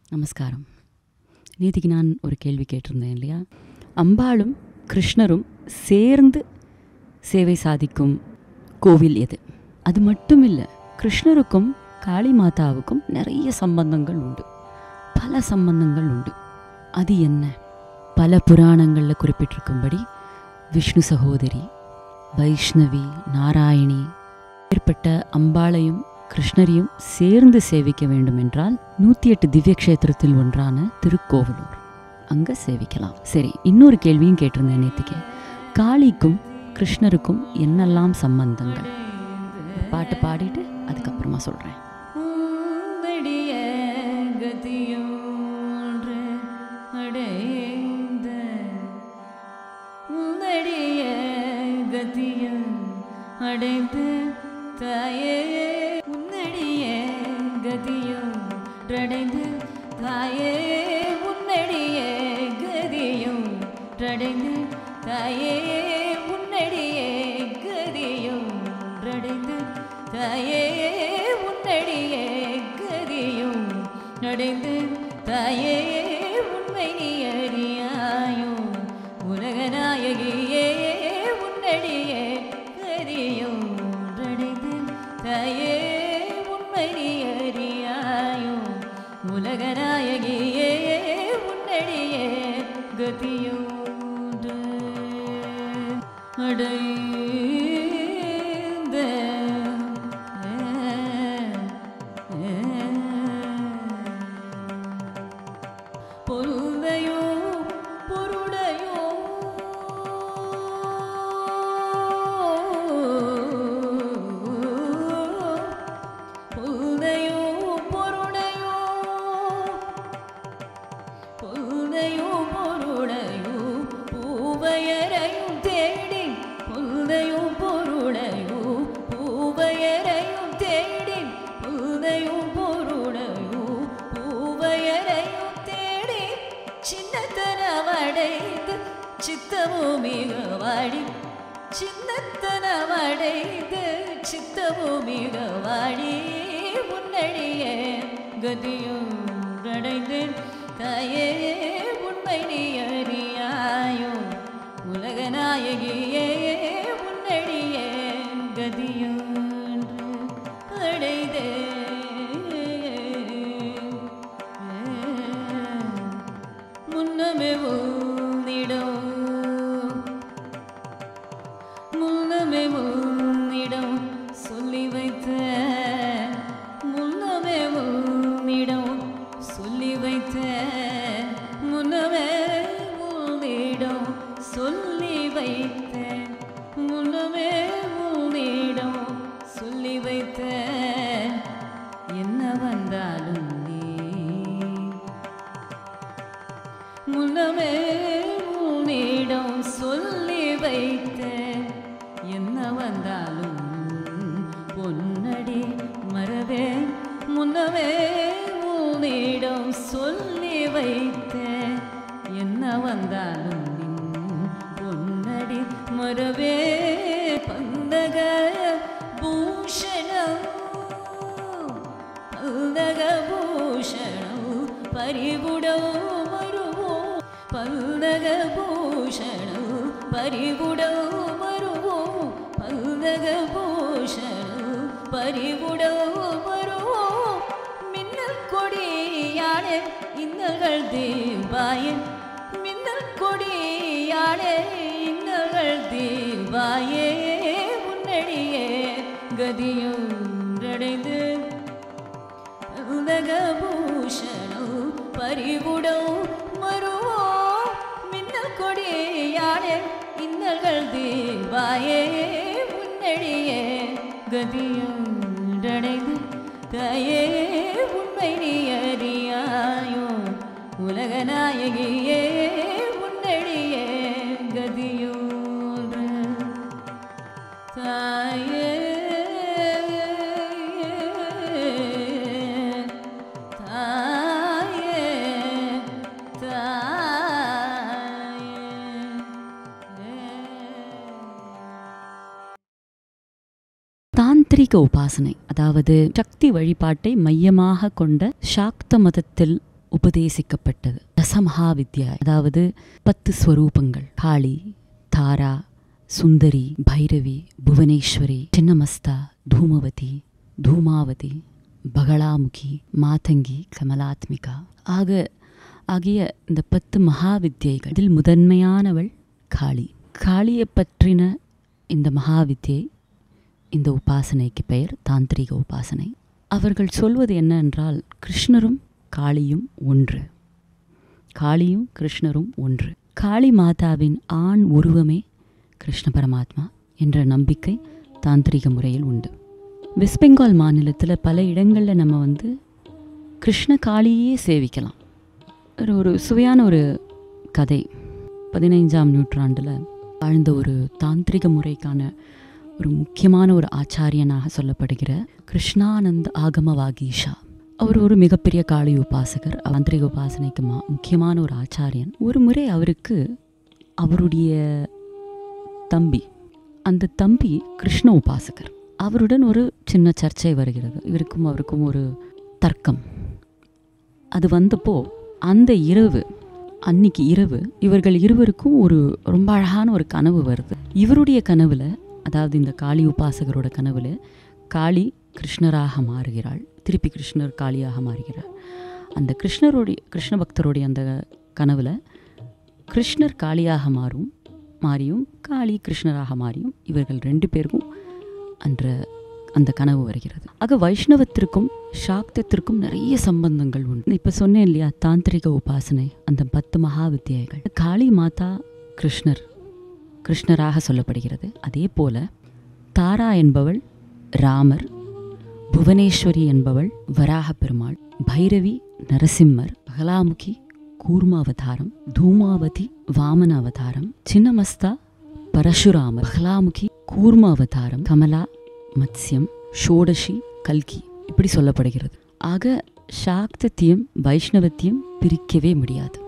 நமஸ்காரம் நேத்திக்கு நான் ஒரு கேள்வி கேட்டிருந்தேன் இல்லையா அம்பாளும் கிருஷ்ணரும் சேர்ந்து சேவை சாதிக்கும் கோவில் எது அது மட்டும் இல்லை கிருஷ்ணருக்கும் காளி மாதாவுக்கும் நிறைய சம்பந்தங்கள் உண்டு பல சம்பந்தங்கள் உண்டு அது என்ன பல புராணங்களில் குறிப்பிட்டிருக்கும்படி விஷ்ணு சகோதரி வைஷ்ணவி நாராயணி ஏற்பட்ட அம்பாளையும் கிருஷ்ணரையும் சேர்ந்து சேவிக்க வேண்டும் என்றால் நூற்றி எட்டு திவ்ய க்ஷேத்திரத்தில் ஒன்றான திருக்கோவிலூர் அங்கே சேவிக்கலாம் சரி இன்னொரு கேள்வியும் கேட்டிருந்தேன் நேற்றுக்கு காளிக்கும் கிருஷ்ணருக்கும் என்னெல்லாம் சம்பந்தங்கள் ஒரு பாட்டு பாடிட்டு அதுக்கப்புறமா சொல்கிறேன் உன்னடிய கதியோன்று அடைந்த உன்னடிய கதியம் அடைந்து தாயே உன்னடிய கதியம் அடைந்து தாயே உன்னடிய கதியும் அடைந்து தாயே உன்னடிய கதியும் அடைந்து தாயே உன்னடியே கதியும் நடைந்து தாயே உண்மை நீ அறியாயோ உலகநாயகியே உன்னடியே கதியும் நடைந்து தாயே உண்மை நீ அறியாயோ உலகநாயகியே உன்னடியே கதியும் அடைந்த பொருளையோ பொருளையோ பொருளையோ பொருளையோ பொருளையோ பொருளையோ பூவையரையும் தேடி பொருளையோ பொருளையோ பூவையரையும் தேடி பொருளையோ பொருளையோ பூவையரையும் தேடி சின்னத்தனமடைந்து சித்தமும் மிக வாடி சின்னத்தனமடைந்து சித்தமும் மிக வாடி முன்னடியே கதியும் அடைந்தேன் தாயே உண்மை நீ அறியாயோ உலகநாயகியே முன்னடியே கதியும் அடைந்தே முன்னமே உன்னிடம் முன்னமே உன்னிடம் சொல்லி வைத்த முன்னமே உன்னிடம் சொல்லி வைத்த முன்னமே உன்னிடம் சொல்லி வைத்த முன்னமே உன்னிடம் சொல்லி வைத்த என்ன வந்தாலும் நீ முன்னமே உன்னிடம் சொல்லி வைத்த என்ன வந்தாலும் பொன்னடி மறவே முன்னமே உன்னிடம் சொல்லி வைத்த என்ன வந்தாலும் நின் பொன்னடி மறவே பந்தக பூஷணம் ಪಲ್ಲಗಭೂಷಣವು ಪರಿಗುಡವು ಮರುವು ಪಲ್ಲಗಭೂಷಣವು ಪರಿಗುಡವು ಮರುವು ಪಲ್ಲಗಭೂಷಣವು ಪರಿಗುಡವು ಮರುವು மின்னல் கொடியானே இன்னல்கள் தீபாயே மின்னல் கொடியானே இன்னல்கள் தீபாயே முன்னடியே கதியும் அடைந்து உலகபூஷணோ பரிகுடோ மருவோ மின்னல் கொடியானே இன்னல்கள் தீபாயே முன்னடியே கதியும் அடைந்து தாயே உண்மை நீ அறியாயோ உலகநாயகியே முன்னடியே கதியோன்ற தாயே தாயே தாந்திரிக உபாசனை அதாவது சக்தி வழிபாட்டை மையமாக கொண்ட சாக்த மதத்தில் உபதேசிக்கப்பட்டது தசமகாவித்யா அதாவது பத்து ஸ்வரூபங்கள் காளி தாரா சுந்தரி பைரவி புவனேஸ்வரி சின்னமஸ்தா தூமவதி தூமாவதி பகலாமுகி மாதங்கி கமலாத்மிகா ஆக ஆகிய இந்த பத்து மகாவித்யைகள் இதில் முதன்மையானவள் காளி காளியை பற்றின இந்த மகாவித்யை இந்த உபாசனைக்கு பெயர் தாந்திரிக உபாசனை அவர்கள் சொல்வது என்ன என்றால் கிருஷ்ணரும் காளியும் ஒன்று காளியும் கிருஷ்ணரும் ஒன்று காளி மாதாவின் ஆண் உருவமே கிருஷ்ண பரமாத்மா என்ற நம்பிக்கை தாந்திரிக முறையில் உண்டு வெஸ்ட் பெங்கால் மாநிலத்தில் பல இடங்களில் நம்ம வந்து கிருஷ்ண காளியே சேவிக்கலாம் ஒரு ஒரு சுவையான ஒரு கதை பதினைஞ்சாம் நூற்றாண்டில் வாழ்ந்த ஒரு தாந்திரிக முறைக்கான ஒரு முக்கியமான ஒரு ஆச்சாரியனாக சொல்லப்படுகிற கிருஷ்ணானந்த் ஆகம வாகீஷா அவர் ஒரு மிகப்பெரிய காளி உபாசகர் தாந்திரிக உபாசனைக்கு மா முக்கியமான ஒரு ஆச்சாரியன் ஒரு முறை அவருக்கு அவருடைய தம்பி அந்த தம்பி கிருஷ்ண உபாசகர் அவருடன் ஒரு சின்ன சர்ச்சை வருகிறது இவருக்கும் அவருக்கும் ஒரு தர்க்கம் அது வந்தப்போ அந்த இரவு அன்னைக்கு இரவு இவர்கள் இருவருக்கும் ஒரு ரொம்ப அழகான ஒரு கனவு வருது இவருடைய கனவுல அதாவது இந்த காளி உபாசகரோட கனவுல காளி கிருஷ்ணராக மாறுகிறாள் திருப்பி கிருஷ்ணர் காளியாக மாறுகிறார் அந்த கிருஷ்ணருடைய கிருஷ்ண பக்தருடைய அந்த கனவுல கிருஷ்ணர் காளியாக மாறும் மாறியும் காளி கிருஷ்ணராக மாறியும் இவர்கள் ரெண்டு பேருக்கும் அன்ற அந்த கனவு வருகிறது ஆக வைஷ்ணவத்திற்கும் சாக்தத்திற்கும் நிறைய சம்பந்தங்கள் உண்டு இப்போ சொன்னேன் இல்லையா தாந்திரிக உபாசனை அந்த பத்து மகாவித்தியைகள் காளி மாதா கிருஷ்ணர் கிருஷ்ணராக சொல்லப்படுகிறது அதே போல தாரா என்பவள் ராமர் புவனேஸ்வரி என்பவள் வராக பெருமாள் பைரவி நரசிம்மர் பகலாமுகி கூர்ம அவதாரம் தூமாவதி வாமன அவதாரம் சின்னமஸ்தா பரசுராமர் பகலாமுகி கூர்ம அவதாரம் கமலா மத்ஸ்யம் ஷோடஷி கல்கி இப்படி சொல்லப்படுகிறது ஆக சாக்தத்தையும் வைஷ்ணவத்தையும் பிரிக்கவே முடியாது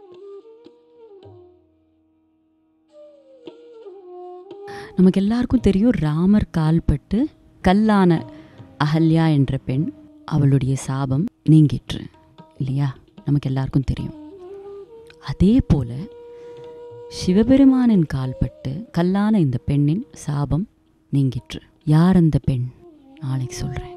நமக்கு எல்லாருக்கும் தெரியும் ராமர் கால்பட்டு கல்லான அகல்யா என்ற பெண் அவளுடைய சாபம் நீங்கிற்று இல்லையா நமக்கு எல்லாருக்கும் தெரியும் அதே போல சிவபெருமானின் கால்பட்டு கல்லான இந்த பெண்ணின் சாபம் நீங்கிற்று யார் அந்த பெண் நாளைக்கு சொல்கிறேன்